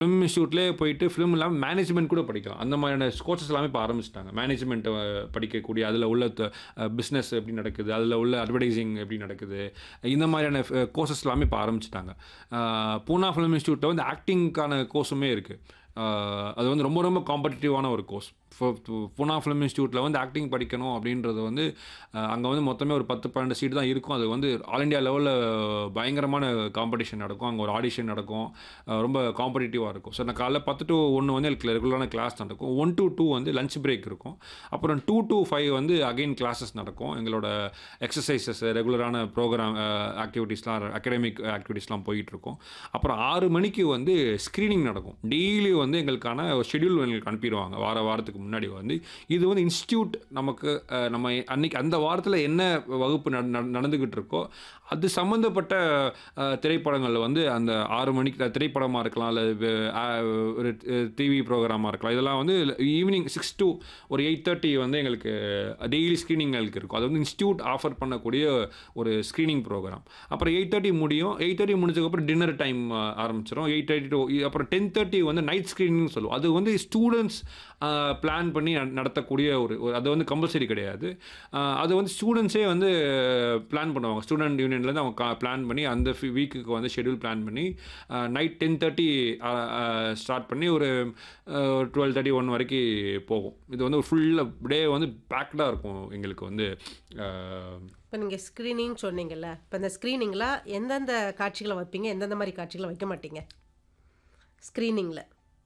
film இன்ஸ்டியூட்லேயே போயிட்டு film இல்லாமல் management கூட படிக்கலாம் அந்த மாதிரியான கோர்சஸ் எல்லாமே இப்போ ஆரம்பிச்சிட்டாங்க மேனேஜ்மெண்ட் படிக்கக்கூடிய அதில் உள்ள பிஸ்னஸ் எப்படி நடக்குது அதில் உள்ள அட்வர்டைசிங் எப்படி நடக்குது இந்த மாதிரியான கோர்சஸ் எல்லாமே இப்போ ஆரம்பிச்சிட்டாங்க பூனா ஃபிலிம் இன்ஸ்டியூட்டில் வந்து ஆக்டிங்க்கான கோர்ஸுமே இருக்குது அது வந்து ரொம்ப ரொம்ப காம்படிட்டிவான ஒரு கோர்ஸ் பூனா ஃபிலிம் இன்ஸ்டியூட்டில் வந்து ஆக்டிங் படிக்கணும் அப்படின்றது வந்து அங்கே வந்து மொத்தமே ஒரு பத்து பன்னெண்டு சீட் தான் இருக்கும் அது வந்து ஆல் இண்டியா லெவலில் பயங்கரமான காம்படிஷன் நடக்கும் அங்கே ஒரு ஆடிஷன் நடக்கும் அஹ் ரொம்ப காம்படிட்டிவாக இருக்கும் ஸோ நான் காலைல பத்து டு ஒன்று வந்து எனக்கு ரெகுலரான கிளாஸ் நடக்கும் ஒன் டு டூ வந்து லஞ்ச் பிரேக் இருக்கும் அப்புறம் டூ டு ஃபைவ் வந்து அகெயின் கிளாஸஸ் நடக்கும் எங்களோட எக்ஸசைசஸ் ரெகுலரான ப்ரோக்ராம் ஆக்டிவிட்டீஸ்லாம் அகடமிக் ஆக்டிவிட்டீஸ்லாம் போயிட்டுருக்கும் அப்புறம் ஆறு மணிக்கு வந்து ஸ்க்ரீனிங் நடக்கும் டெய்லி வந்து எங்களுக்கான ஷெடியூல் எங்களுக்கு அனுப்பிடுவாங்க வார வாரத்துக்கு முன்னாடி வந்து இது வந்து இன்ஸ்டியூட் நமக்கு அஹ், நம்ம அன்னைக்கு அந்த வாரத்தில் என்ன வகுப்பு நட- நட- நடந்துக்கிட்டு இருக்கோ அது சம்மந்தப்பட்ட அஹ், திரைப்படங்களில் வந்து அந்த ஆறு மணிக்கு திரைப்படமாக இருக்கலாம் இல்லை ஒரு டிவி ப்ரோக்ராமாக இருக்கலாம் இதெல்லாம் வந்து ஈவினிங் சிக்ஸ் to ஒரு எயிட் தேர்ட்டி வந்து எங்களுக்கு டெய்லி ஸ்க்ரீனிங் எங்களுக்கு இருக்கும் அது வந்து இன்ஸ்டியூட் ஆஃபர் பண்ணக்கூடிய ஒரு ஸ்க்ரீனிங் ப்ரோக்ராம் அப்புறம் எயிட் தேர்ட்டி முடியும் எயிட் தேர்ட்டி முடிஞ்சதுக்கப்புறம் டின்னர் டைம் ஆரம்பிச்சிடும் எயிட் தேர்ட்டி டு அப்புறம் டென் தேர்ட்டி வந்து நைட் ஸ்க்ரீனிங் சொல்லுவோம் அது வந்து ஸ்டூடெண்ட்ஸ் பிளான் பண்ணி நட- நடத்தக்கூடிய ஒரு ஒரு- அது வந்து கம்பல்சரி கிடையாது அஹ், அது வந்து ஸ்டூடெண்ட்ஸே வந்து பிளான் பண்ணுவாங்க ஸ்டூடெண்ட் யூனியன்லேருந்து அவங்க பிளான் பண்ணி அந்த வீக்குக்கு வந்து ஷெடியூல் பிளான் பண்ணி நைட் டென் தேர்ட்டி ஸ்டார்ட் பண்ணி ஒரு டுவெல் தேர்ட்டி ஒன் வரைக்கும் போகும் இது வந்து ஃபுல்லாக டே வந்து பேக்டாக இருக்கும் எங்களுக்கு வந்து அஹ், இப்போ நீங்கள் ஸ்க்ரீனிங் சொன்னீங்கல்ல இப்போ இந்த ஸ்க்ரீனிங்கில் எந்தெந்த காட்சிகளை வைப்பீங்க எந்தெந்த மாதிரி காட்சிகளை வைக்க மாட்டீங்க ஸ்க்ரீனிங்கில்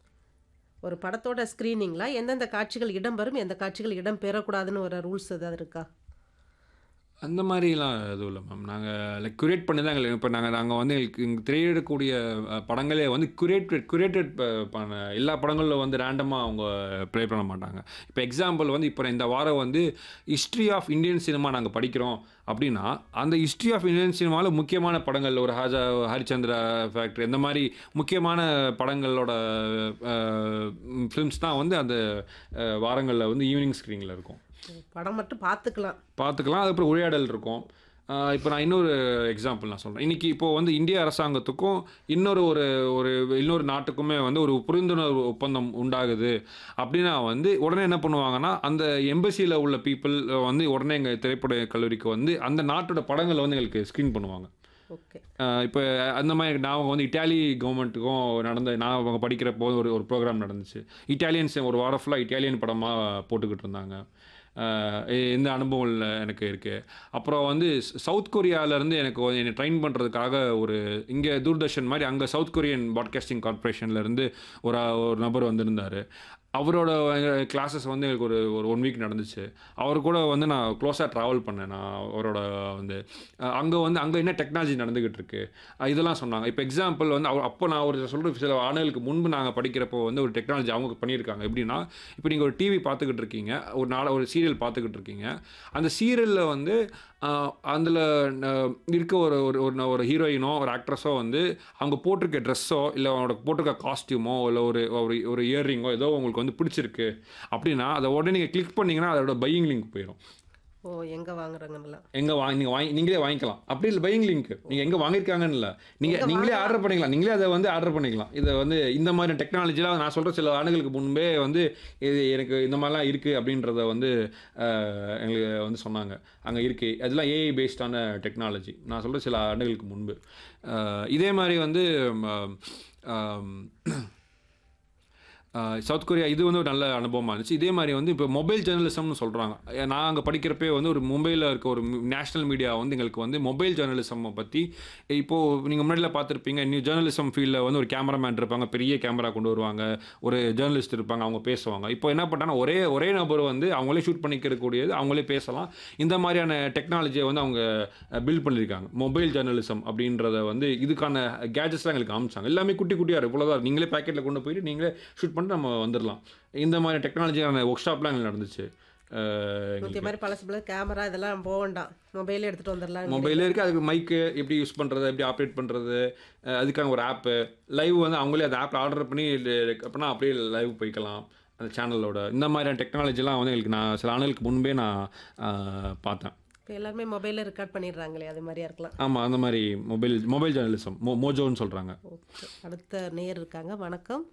ஒரு படத்தோட ஸ்க்ரீனிங்கில் எந்தெந்த காட்சிகள் இடம்பெறும் எந்த காட்சிகள் இடம் பெறக்கூடாதுன்னு ஒரு ரூல்ஸ் ஏதாவது இருக்கா அந்த மாதிரிலாம் எதுவும் இல்லை மேம் நாங்கள் லைக் குரேட் பண்ணி தான் எங்களுக்கு இப்போ நாங்கள் நாங்கள் வந்து எங்களுக்கு இங்கே திரையிடக்கூடிய அஹ், படங்களே வந்து குரேட்டட் குரேட்டட் பண்ண எல்லா படங்களில் வந்து ரேண்டமாக அவங்க ப்ளே பண்ண மாட்டாங்க இப்போ எக்ஸாம்பிள் வந்து இப்போ இந்த வாரம் வந்து ஹிஸ்ட்ரி ஆஃப் இந்தியன் சினிமா நாங்கள் படிக்கிறோம் அப்படின்னா அந்த ஹிஸ்ட்ரி ஆஃப் இந்தியன் சினிமாவில் முக்கியமான படங்கள் ஒரு ஹாஜா ஹரிச்சந்திரா ஃபேக்ட்ரி இந்த மாதிரி முக்கியமான படங்களோட ஃபிலிம்ஸ் தான் வந்து அந்த வாரங்களில் வந்து ஈவினிங் ஸ்க்ரீனில் இருக்கும் படம் மட்டும் பார்த்துக்கலாம் பார்த்துக்கலாம் அதுக்கப்புறம் உரையாடல் இருக்கும் இப்போ நான் இன்னொரு எக்ஸாம்பிள் நான் சொல்கிறேன் இன்றைக்கி இப்போ வந்து இந்திய அரசாங்கத்துக்கும் இன்னொரு ஒரு ஒரு இன்னொரு நாட்டுக்குமே வந்து ஒரு புரிந்துணர்வு ஒப்பந்தம் உண்டாகுது அப்படின்னா வந்து உடனே என்ன பண்ணுவாங்கன்னா அந்த எம்பசியில் உள்ள பீப்புள் வந்து உடனே எங்கள் திரைப்பட கல்லூரிக்கு வந்து அந்த நாட்டோட படங்களை வந்து எங்களுக்கு ஸ்க்ரீன் பண்ணுவாங்க ஓகே இப்போ அந்த மாதிரி நான் வந்து இட்டாலி கவர்மெண்ட்டுக்கும் நடந்த நான் அவங்க படிக்கிறப்போ ஒரு ஒரு ப்ரோக்ராம் நடந்துச்சு இட்டாலியன்ஸ் ஒரு வாரம் ஃபுல்லாக இட்டாலியன் படமாக போட்டுக்கிட்டு இருந்தாங்க அஹ் இந்த அனுபவம் இல்லை எனக்கு இருக்குது அப்புறம் வந்து சவுத் கொரியாவிலேருந்து எனக்கு வந்து என்னை ட்ரெயின் பண்ணுறதுக்காக ஒரு இங்கே தூர்தர்ஷன் மாதிரி அங்கே சவுத் கொரியன் பாட்காஸ்டிங் கார்ப்பரேஷன்லேருந்து ஒரு ஒரு நபர் வந்திருந்தார் அவரோட கிளாஸஸ் வந்து எனக்கு ஒரு ஒரு ஒன் வீக் நடந்துச்சு அவர் கூட வந்து நான் க்ளோஸாக ட்ராவல் பண்ணேன் நான் அவரோட வந்து அங்கே வந்து அங்கே என்ன டெக்னாலஜி நடந்துக்கிட்டு இருக்கு அஹ் இதெல்லாம் சொன்னாங்க இப்போ எக்ஸாம்பிள் வந்து அவர் அப்போ நான் ஒரு சொல்கிற சில ஆண்டுகளுக்கு முன்பு நாங்கள் படிக்கிறப்போ வந்து ஒரு டெக்னாலஜி அவங்க பண்ணியிருக்காங்க எப்படின்னா இப்போ நீங்கள் ஒரு டிவி பார்த்துக்கிட்டு இருக்கீங்க ஒரு நாளை ஒரு சீரியல் பார்த்துக்கிட்டு இருக்கீங்க அந்த சீரியலில் வந்து அதில் இருக்க ஒரு ஒரு ஒரு ஒரு ஹீரோயினோ ஒரு ஆக்ட்ரஸோ வந்து அவங்க போட்டிருக்க ட்ரெஸ்ஸோ இல்லை அவங்களோட போட்டிருக்க காஸ்டியூமோ இல்லை ஒரு ஒரு ஒரு இயர்ரிங்கோ ஏதோ உங்களுக்கு வந்து பிடிச்சிருக்கு அப்படின்னா அதை உடனே நீங்கள் கிளிக் பண்ணிங்கன்னா அதோட பையிங் லிங்க் போயிடும் ஓ எங்கே வாங்குறாங்கன்னெல்லாம் எங்கே வாங்கி நீங்கள் வாங்கி நீங்களே வாங்கிக்கலாம் அப்படி இல்லை பையிங் லிங்க் நீங்கள் எங்கே வாங்கியிருக்காங்கன்னு இல்லை நீங்கள் நீங்களே ஆர்டர் பண்ணிக்கலாம் நீங்களே அதை வந்து ஆர்டர் பண்ணிக்கலாம் இதை வந்து இந்த மாதிரி டெக்னாலஜிலாம் நான் சொல்கிற சில ஆண்டுகளுக்கு முன்பே வந்து இது எனக்கு இந்த மாதிரிலாம் இருக்குது அப்படின்றத வந்து அஹ், எங்களுக்கு வந்து சொன்னாங்க அங்கே இருக்குது அதெல்லாம் ஏஐ பேஸ்டான டெக்னாலஜி நான் சொல்கிற சில ஆண்டுகளுக்கு முன்பு அஹ், இதே மாதிரி வந்து ம, ஆம், ஆஹ் சவுத் கொரியா இது வந்து ஒரு நல்ல அனுபவமாக இருந்துச்சு இதே மாதிரி வந்து இப்போ மொபைல் ஜேர்னலிசம்னு சொல்கிறாங்க நான் அங்கே படிக்கிறப்பே வந்து ஒரு மும்பையில் இருக்க ஒரு நேஷனல் மீடியா வந்து எங்களுக்கு வந்து மொபைல் ஜேர்னலிசம் பற்றி இப்போது நீங்கள் முன்னாடியில் பார்த்துருப்பீங்க நியூ ஜேர்னலிசம் ஃபீல்டில் வந்து ஒரு கேமராமேன் இருப்பாங்க பெரிய கேமரா கொண்டு வருவாங்க ஒரு ஜேர்னலிஸ்ட் இருப்பாங்க அவங்க பேசுவாங்க இப்போ என்ன பண்ணாங்கன்னா ஒரே ஒரே நபர் வந்து அவங்களே ஷூட் பண்ணிக்கிறக்கூடியது அவங்களே பேசலாம் இந்த மாதிரியான டெக்னாலஜியை வந்து அவங்க பில்ட் பண்ணியிருக்காங்க மொபைல் ஜேர்னலிசம் அப்படின்றத வந்து இதுக்கான கேஜெட்ஸ்லாம் எங்களுக்கு காமிச்சாங்க எல்லாமே குட்டி குட்டியாக இருக்கும் இவ்வளோதான் நீங்களே பேக்கெட்டில் கொண்டு போயிட்டு நீங்களே ஷூட் பண்ணிட்டு நம்ம வந்துடலாம் இந்த மாதிரி டெக்னாலஜியான ஒர்க் ஷாப்லாம் எங்களுக்கு நடந்துச்சு அஹ் எங்களுக்கு முக்கிய மாதிரி பழசு பழசு கேமரா இதெல்லாம் போக வேண்டாம் மொபைலே எடுத்துகிட்டு வந்துடலாம் மொபைலே இருக்குது அதுக்கு மைக்கு எப்படி யூஸ் பண்ணுறது எப்படி ஆப்ரேட் பண்ணுறது அதுக்கான ஒரு ஆப்பு லைவ் வந்து அவங்களே அந்த ஆப்பில் ஆர்டர் பண்ணி அப்படின்னா அப்படியே லைவ் போய்க்கலாம் அந்த சேனலோட இந்த மாதிரியான டெக்னாலஜிலாம் வந்து எங்களுக்கு நான் சில ஆண்டுகளுக்கு முன்பே நான் அஹ், பார்த்தேன் இப்போ எல்லாருமே மொபைலில் ரெக்கார்ட் பண்ணிடுறாங்களே அது மாதிரியா இருக்கலாம் ஆமாம் அந்த மாதிரி மொபைல் மொபைல் ஜேர்னலிசம் மோ மோஜோன்னு சொல்கிறாங்க ஓகே அடுத்த நேர் இருக்காங்க வணக்கம்